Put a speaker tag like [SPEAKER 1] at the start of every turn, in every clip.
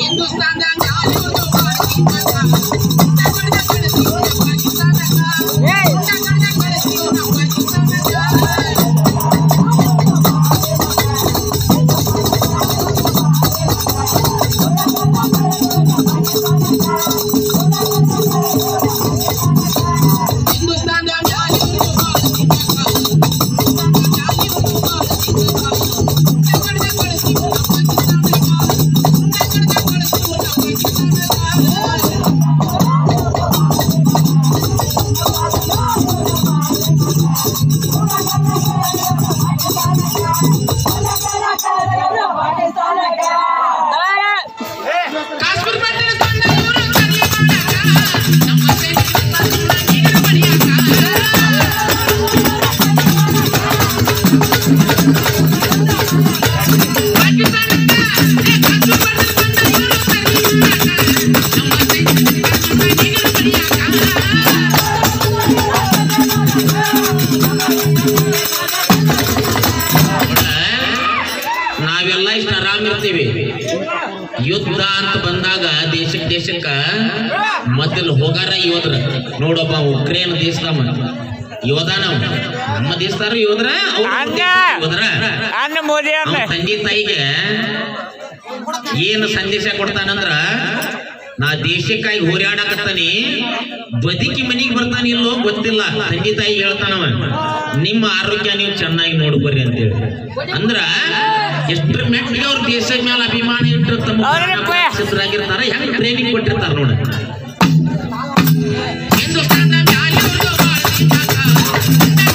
[SPEAKER 1] ನಾವೆಲ್ಲ ಇಷ್ಟ ಆರಾಮ್ ಇರ್ತೀವಿ ಯುದ್ಧ ಅಂತ ಬಂದಾಗ ದೇಶಕ್ ದೇಶಕ್ಕ ಮೊದಲು ಹೋಗಾರ ಯೋದ್ರ ನೋಡಪ್ಪ ಉಕ್ರೇನ್ ದೇಶದವ ಯೋಧ ನಾವು ನಮ್ಮ ದೇಶದಾರ ಯೋದ್ರ ಅವ್ರ
[SPEAKER 2] ಹಂಗ.
[SPEAKER 1] ಯೋಧರ
[SPEAKER 2] ಅನ್ನ ಮೋದಿ
[SPEAKER 1] ಅವ್ನ
[SPEAKER 2] ಅವ್ರನ್ನ
[SPEAKER 1] ತಂದೆ ತಾಯಿಗೆ ಏನು ಸಂದೇಶ ಕೊಡ್ತಾನಂದ್ರ ನಾ ದೇಶಕ್ಕಾಗಿ ಹೋರಾಡಕತ್ತಾನಿ ಬದುಕಿ ಮನಿಗೆ ಬರ್ತಾನೆ ಇಲ್ಲೋ ಗೊತ್ತಿಲ್ಲ ತಂದೆ ತಾಯಿ ಹೇಳ್ತಾನವ ನಿಮ್ಮ ಆರೋಗ್ಯ ನೀವು ಚೆನ್ನಾಗಿ ನೋಡ್ಕೊರಿ ಅಂತೇಳಿ ಅಂದ್ರ ಎಷ್ಟ್ರ ಮೆಟ್ಟಿಗೆ ಅವ್ರ ದೇಶದ ಮೇಲೆ ಅಭಿಮಾನ ಇಟ್ಟು ತಮ್ಮ
[SPEAKER 2] ಅವ್ರಪ್ಪ.
[SPEAKER 1] ಸಿದ್ಧರಾಗಿರ್ತಾರ ಹೆಂಗ್ ಟ್ರೈನಿಂಗ್ ಕೊಟ್ಟಿರ್ತಾರ ನೋಡ ಹಿಂದೂಸ್ತಾನ ಮ್ಯಾಲೆ ಅವ್ರ್ದು ಬಾಳ್ ಇದ್ದಾಗ.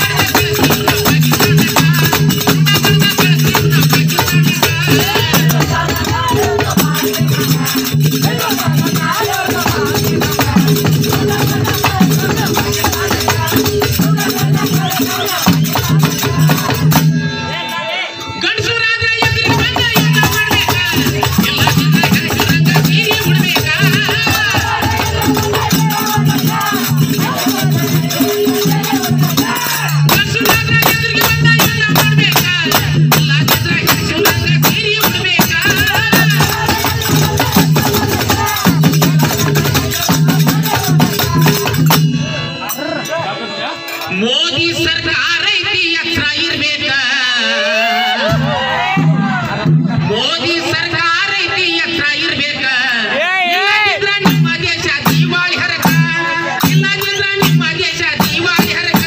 [SPEAKER 1] ಗಂಡಸರಾದ್ರೆ ಎದುರಿಗೆ ಬಂದ ಯುದ್ಧ ಮಾಡ್ಬೇಕಾ? ಎಲ್ಲ ಜನ ಗಂಡಸರಂಗ ಸೀರೆ ಉಡ್ಬೇಕಾ? ಗಂಡಸರಾದ್ರೆ ಎದುರಿಗೆ ಬಂದ ಯುದ್ಧ ಮಾಡ್ಬೇಕಾ? ಎಲ್ಲ ಜನ ಗಂಡಸರಂಗ ಸೀರೆ ಉಡ್ಬೇಕಾ? ಮೋದಿ ಸರ್ಕಾರ ಐತಿ ಎತ್ರ ಇರ್ಬೇಕ ಮೋದಿ ಸರ್ಕಾರ ಐತಿ ಎತ್ರ ಇರ್ಬೇಕ
[SPEAKER 2] ಏ, ಏ.
[SPEAKER 1] ಇಲ್ಲದಿದ್ರ ನಿಮ್ಮ ದೇಶ ದಿವಾಳಿ ಹರಕ ಇಲ್ಲದಿದ್ರ ನಿಮ್ಮ ದೇಶ ದಿವಾಳಿ ಹರಕ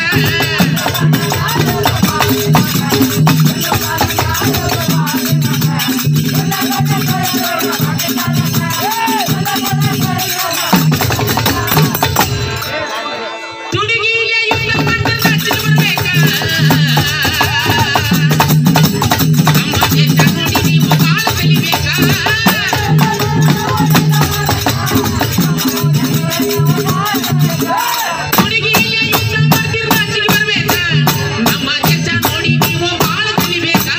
[SPEAKER 1] ತುಡುಗಿಗೆ ಯುದ್ಧ ಮಾಡ್ತಾ ರಾಜ್ಯಕ್ಕೆ ಬರ್ಬೇಕ ನಮ್ಮ ದೇಶ ನೋಡಿ ನೀವು ಬಾಳ ಕಲಿಬೇಕಾ ಹುಡುಗಿಗೆ ಯುದ್ಧ ಮಾಡ್ತೀರಿ ರಾಜ್ಯಕ್ಕೆ ಬರ್ಬೇಕ ನಮ್ಮ ದೇಶ ನೋಡಿ ನೀವು ಬಾಳ ಕಲಿಬೇಕಾ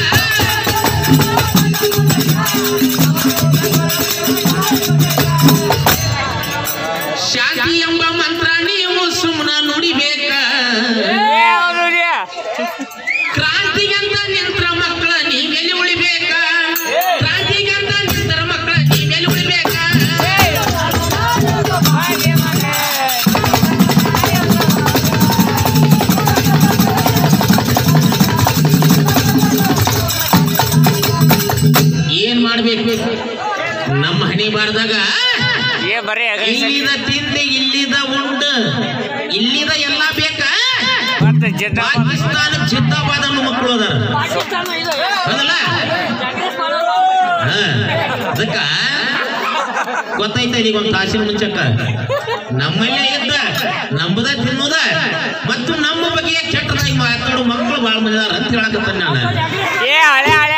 [SPEAKER 1] ಶಾಂತಿ ಎಂಬ ಮಂತ್ರ ನೀವು ಸುಮ್ಮನ ನುಡಿಬೇಕ
[SPEAKER 2] ಏ ಅವ್ರು ರೀ.
[SPEAKER 1] ಕ್ರಾಂತಿಗಂತ ನಿಂತ್ರ ಮಕ್ಕಳ ನೀವೆಲ್ಲಿ ಉಳಿಬೇಕ ಕ್ರಾಂತಿಗಂತ ನಿಂತರ ಮಕ್ಕಳ ನೀವೆಲ್ಲಿ ಉಳಿಬೇಕ ಏನ್ ಮಾಡ್ಬೇಕು ನಮ್ಮ ಹಣಿ ಬಾರ್ದಾಗ
[SPEAKER 2] ಏ ಬರೀ ಅಗಲಿಸಲಿ
[SPEAKER 1] ಇಲ್ಲಿದ ತಿಂದೆ ಇಲ್ಲಿದ ಉಂಡು ಇಲ್ಲಿದ ಎಲ್ಲ ಬೇಕ
[SPEAKER 2] ಮತ್ತೆ ಜಿದ್ದ
[SPEAKER 1] ಪಾಕಿಸ್ತಾನ ಜಿಂದಾಬಾದ್ ಅನ್ನೋ ಮಕ್ಕಳು ಅದಾರ ಹೌದಲ್ಲ ಹಾ, ಅದಕ್ಕ ಗೊತ್ತಾಯ್ತ ಈಗ ಒಂದು ತಾಸಿನ ಮುಂಚಕ್ಕ ನಮ್ಮಲ್ಲೇ ಇದ್ದ ನಮ್ಮದ ತಿನ್ನೋದ ಮತ್ತು ನಮ್ಮ ಬಗ್ಗೆ ಕೆಟ್ಟದಾಗಿ ಮಾತಾಡೋ ಮಕ್ಕಳು ಬಾಳ ಮಂದಿ ಅದಾರ ಅಂತ ಹೇಳಕತ್ತಾನ ನಾನು
[SPEAKER 2] ಏ ಹಳೆ ಹಳೆ